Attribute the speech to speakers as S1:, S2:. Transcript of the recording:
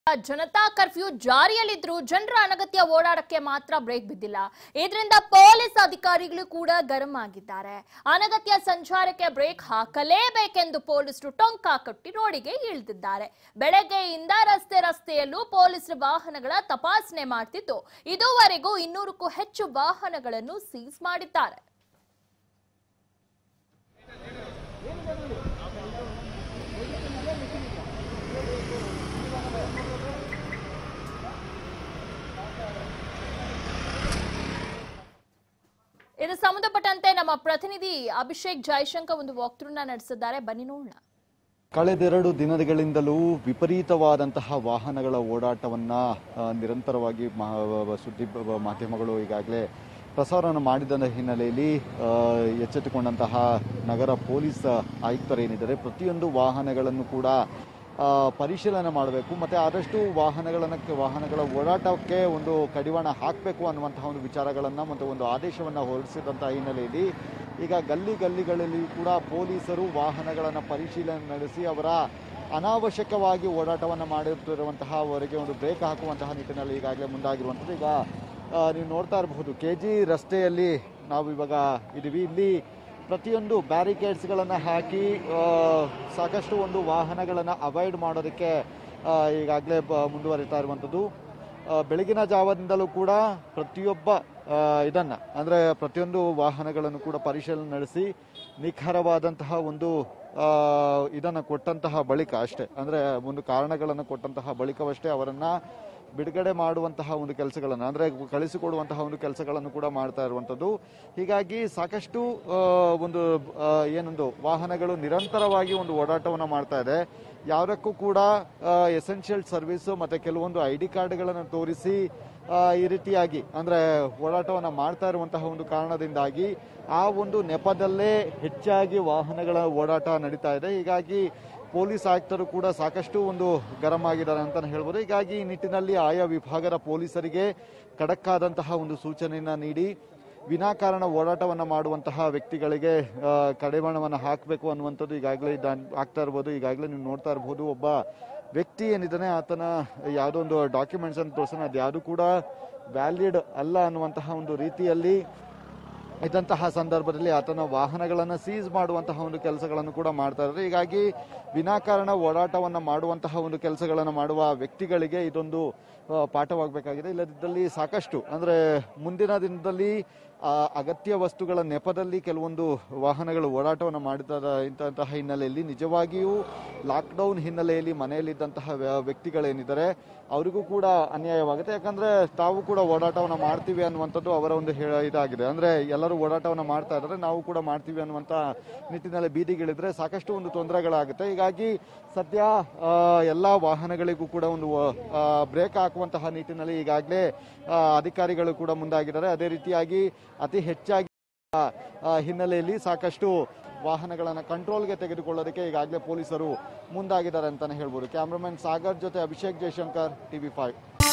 S1: Janata curfew ಜಾರಿಯಲ್ಲಿದ್ರು ಜನರ ಅನಗತ್ಯ ಓಡಾಟಕ್ಕೆ ಮಾತ್ರ ಬ್ರೇಕ್ ಬಿದ್ದಿಲ್ಲ ಇದರಿಂದ ಪೊಲೀಸ್ ಅಧಿಕಾರಿಗಳು ಕೂಡ ಗರಂ ಆಗಿದ್ದಾರೆ ಅನಗತ್ಯ ಸಂಚಾರಕ್ಕೆ ಬ್ರೇಕ್ ಹಾಕಲೇಬೇಕೆಂದು ಪೊಲೀಸರು ಟೊಂಕ ಕಟ್ಟಿ ರೋಡಿಗೆ ಇಳಿದಿದ್ದಾರೆ ಬೆಳಗ್ಗೆಯಿಂದ ರಸ್ತೆ ರಸ್ತೆಯಲ್ಲೂ ಪೊಲೀಸರು ವಾಹನಗಳ ತಪಾಸಣೆ ಮಾಡ್ತಿದ್ದು ಇದುವರೆಗೂ ಇನ್ನೂರಕ್ಕೂ ಹೆಚ್ಚು ವಾಹನಗಳನ್ನು ಸೀಸ್ ಮಾಡಿದ್ದಾರೆ ಇದು ಸಂಬಂಧಪಟ್ಟಂತೆ ನಮ್ಮ ಪ್ರತಿನಿಧಿ ಅಭಿಷೇಕ್ ಜೈಶಂಕರ್ ಒಂದು ವಾಕ್ಥ್ರೂನ ನಡೆಸಿದ್ದಾರೆ ಬನ್ನಿ ನೋಡೋಣ
S2: ಕಳೆದೆರಡು ದಿನಗಳಿಂದಲೂ ವಿಪರೀತವಾದಂತಹ ವಾಹನಗಳ ಓಡಾಟವನ್ನ ಆ, ನಿರಂತರವಾಗಿ ಮಹಾ- ಸುದ್ದಿ ಬ- ಮಾಧ್ಯಮಗಳು ಈಗಾಗಲೇ ಪ್ರಸಾರವನ್ನು ಮಾಡಿದ ಹಿನ್ನೆಲೆಯಲ್ಲಿ ಆ, ಎಚ್ಚೆತ್ತುಕೊಂಡಂತಹ ನಗರ ಪೊಲೀಸ್ ಆಯುಕ್ತರೇನಿದ್ದಾರೆ ಪ್ರತಿಯೊಂದು ವಾಹನಗಳನ್ನು ಕೂಡ ಆ, ಪರಿಶೀಲನೆ ಮಾಡಬೇಕು ಮತ್ತೆ ಆದಷ್ಟು ವಾಹನಗಳನ್ನ ವಾಹನಗಳ ಓಡಾಟಕ್ಕೆ ಒಂದು ಕಡಿವಾಣ ಹಾಕಬೇಕು ಅನ್ನುವಂತಹ ಒಂದು ವಿಚಾರಗಳನ್ನ ಮತ್ತು ಒಂದು ಆದೇಶವನ್ನ ಹೊರಡಿಸಿದಂತಹ ಹಿನ್ನೆಲೆಯಲ್ಲಿ ಈಗ ಗಲ್ಲಿ ಗಲ್ಲಿಗಳಲ್ಲಿ ಕೂಡ ಪೊಲೀಸರು ವಾಹನಗಳನ್ನು ಪರಿಶೀಲನೆ ನಡೆಸಿ ಅವರ ಅನಾವಶ್ಯಕವಾಗಿ ಓಡಾಟವನ್ನು ಮಾಡುತ್ತಿರುವಂತಹ ಅವರಿಗೆ ಒಂದು ಬ್ರೇಕ್ ಹಾಕುವಂತಹ ನಿಟ್ಟಿನಲ್ಲಿ ಈಗಾಗಲೇ ಮುಂದಾಗಿರುವಂಥದ್ದು ಈಗ ಆ, ನೀವು ನೋಡ್ತಾ ಇರಬಹುದು ಕೆ ಜಿ ರಸ್ತೆಯಲ್ಲಿ ನಾವು ಇವಾಗ ಇದೀವಿ ಇಲ್ಲಿ ಪ್ರತಿಯೊಂದು ಬ್ಯಾರಿಕೇಡ್ಸ್ಗಳನ್ನು ಹಾಕಿ ಆ, ಸಾಕಷ್ಟು ಒಂದು ವಾಹನಗಳನ್ನು ಅವಾಯ್ಡ್ ಮಾಡೋದಕ್ಕೆ ಆ, ಈಗಾಗಲೇ ಬ- ಮುಂದುವರಿತಾ ಇರುವಂಥದ್ದು ಆ, ಬೆಳಗಿನ ಜಾವದಿಂದಲೂ ಕೂಡ ಪ್ರತಿಯೊಬ್ಬ ಆ, ಇದನ್ನ ಅಂದ್ರೆ ಪ್ರತಿಯೊಂದು ವಾಹನಗಳನ್ನು ಕೂಡ ಪರಿಶೀಲನೆ ನಡೆಸಿ ನಿಖರವಾದಂತಹ ಒಂದು ಆ, ಇದನ್ನ ಕೊಟ್ಟಂತಹ ಬಳಿಕ ಅಷ್ಟೇ ಅಂದ್ರೆ ಒಂದು ಕಾರಣಗಳನ್ನು ಕೊಟ್ಟಂತಹ ಬಳಿಕವಷ್ಟೇ ಅವರನ್ನ ಬಿಡುಗಡೆ ಮಾಡುವಂತಹ ಒಂದು ಕೆಲಸಗಳನ್ನು ಅಂದ್ರೆ ಕಳಿಸಿಕೊಡುವಂತಹ ಒಂದು ಕೆಲಸಗಳನ್ನು ಕೂಡ ಮಾಡ್ತಾ ಇರುವಂತದ್ದು ಹೀಗಾಗಿ ಸಾಕಷ್ಟು ಆ, ಒಂದು ಆ, ಏನೊಂದು ವಾಹನಗಳು ನಿರಂತರವಾಗಿ ಒಂದು ಓಡಾಟವನ್ನು ಮಾಡ್ತಾ ಇದೆ ಯಾವುದಕ್ಕೂ ಕೂಡ ಎಸೆನ್ಷಿಯಲ್ ಸರ್ವಿಸ್ ಮತ್ತೆ ಕೆಲವೊಂದು ಐ ಡಿ ಕಾರ್ಡ್ಗಳನ್ನು ತೋರಿಸಿ ಆ, ಈ ರೀತಿಯಾಗಿ ಅಂದ್ರೆ ಓಡಾಟವನ್ನ ಮಾಡ್ತಾ ಇರುವಂತಹ ಒಂದು ಕಾರಣದಿಂದಾಗಿ ಆ ಒಂದು ನೆಪದಲ್ಲೇ ಹೆಚ್ಚಾಗಿ ವಾಹನಗಳ ಓಡಾಟ ನಡೀತಾ ಇದೆ ಹೀಗಾಗಿ ಪೊಲೀಸ್ ಆಯುಕ್ತರು ಕೂಡ ಸಾಕಷ್ಟು ಒಂದು ಗರಂ ಆಗಿದ್ದಾರೆ ಅಂತ ಹೇಳ್ಬೋದು ಹೀಗಾಗಿ ಈ ನಿಟ್ಟಿನಲ್ಲಿ ಆಯಾ ವಿಭಾಗದ ಪೊಲೀಸರಿಗೆ ಖಡಕ್ ಆದಂತಹ ಒಂದು ಸೂಚನೆಯನ್ನ ನೀಡಿ ವಿನಾಕಾರಣ ಓಡಾಟವನ್ನ ಮಾಡುವಂತಹ ವ್ಯಕ್ತಿಗಳಿಗೆ ಆ, ಕಡಿವಾಣವನ್ನ ಹಾಕಬೇಕು ಅನ್ನುವಂಥದ್ದು ಈಗಾಗಲೇ ಇದ- ಆಗ್ತಾ ಇರ್ಬೋದು ಈಗಾಗಲೇ ನೀವು ನೋಡ್ತಾ ಇರಬಹುದು ಒಬ್ಬ ವ್ಯಕ್ತಿ ಏನಿದ್ದಾನೆ ಆತನ ಯಾವುದೋ ಒಂದು ಡಾಕ್ಯುಮೆಂಟ್ಸ್ ಅನ್ನು ತೋರಿಸೋಣ ಅದು ಯಾವುದು ಕೂಡ ವ್ಯಾಲಿಡ್ ಅಲ್ಲ ಅನ್ನುವಂತಹ ಒಂದು ರೀತಿಯಲ್ಲಿ ಇದ್ದಂತಹ ಸಂದರ್ಭದಲ್ಲಿ ಆತನ ವಾಹನಗಳನ್ನು ಸೀಸ್ ಮಾಡುವಂತಹ ಒಂದು ಕೆಲಸಗಳನ್ನು ಕೂಡ ಮಾಡ್ತಾ ಇದ್ದಾರೆ ಹೀಗಾಗಿ ವಿನಾಕಾರಣ ಓಡಾಟವನ್ನ ಮಾಡುವಂತಹ ಒಂದು ಕೆಲಸಗಳನ್ನು ಮಾಡುವ ವ್ಯಕ್ತಿಗಳಿಗೆ ಇದೊಂದು ಆ, ಪಾಠವಾಗಬೇಕಾಗಿದೆ ಇಲ್ಲದಿದ್ದಲ್ಲಿ ಸಾಕಷ್ಟು ಅಂದ್ರೆ ಮುಂದಿನ ದಿನದಲ್ಲಿ ಆ, ಅಗತ್ಯ ವಸ್ತುಗಳ ನೆಪದಲ್ಲಿ ಕೆಲವೊಂದು ವಾಹನಗಳು ಓಡಾಟವನ್ನು ಮಾಡಿದ ಇಂತಹ ಹಿನ್ನೆಲೆಯಲ್ಲಿ ನಿಜವಾಗಿಯೂ ಲಾಕ್ಡೌನ್ ಹಿನ್ನೆಲೆಯಲ್ಲಿ ಮನೆಯಲ್ಲಿದ್ದಂತಹ ವ್ಯ- ವ್ಯಕ್ತಿಗಳೇನಿದ್ದಾರೆ ಅವರಿಗೂ ಕೂಡ ಅನ್ಯಾಯವಾಗುತ್ತೆ ಯಾಕಂದ್ರೆ ತಾವು ಕೂಡ ಓಡಾಟವನ್ನು ಮಾಡ್ತೀವಿ ಅನ್ನುವಂಥದ್ದು ಅವರ ಒಂದು ಹೇಳ ಇದಾಗಿದೆ ಅಂದ್ರೆ ಎಲ್ಲರೂ ಓಡಾಟವನ್ನು ಮಾಡ್ತಾ ಇದ್ದಾರೆ ನಾವು ಕೂಡ ಮಾಡ್ತೀವಿ ಅನ್ನುವಂಥ ನಿಟ್ಟಿನಲ್ಲಿ ಬೀದಿಗಿಳಿದ್ರೆ ಸಾಕಷ್ಟು ಒಂದು ತೊಂದರೆಗಳಾಗುತ್ತೆ ಹೀಗಾಗಿ ಸದ್ಯ ಆ, ಎಲ್ಲಾ ವಾಹನಗಳಿಗೂ ಕೂಡ ಒಂದು ಬ್ರೇಕ್ ಹಾಕುವಂತಹ ನಿಟ್ಟಿನಲ್ಲಿ ಈಗಾಗಲೇ ಆ, ಅಧಿಕಾರಿಗಳು ಕೂಡ ಮುಂದಾಗಿದ್ದಾರೆ ಅದೇ ರೀತಿಯಾಗಿ ಅತಿ ಹೆಚ್ಚಾಗಿ ಆ, ಆ, ಹಿನ್ನೆಲೆಯಲ್ಲಿ ಸಾಕಷ್ಟು ವಾಹನಗಳನ್ನು ಕಂಟ್ರೋಲ್ಗೆ ತೆಗೆದುಕೊಳ್ಳೋದಕ್ಕೆ ಈಗಾಗಲೇ ಪೊಲೀಸರು ಮುಂದಾಗಿದ್ದಾರೆ ಅಂತಾನೆ ಹೇಳ್ಬೋದು ಕ್ಯಾಮ್ರಾಮನ್ ಸಾಗರ್ ಜೊತೆ ಅಭಿಷೇಕ್ ಜಯಶಂಕರ್ ಟಿವಿ ಫೈವ್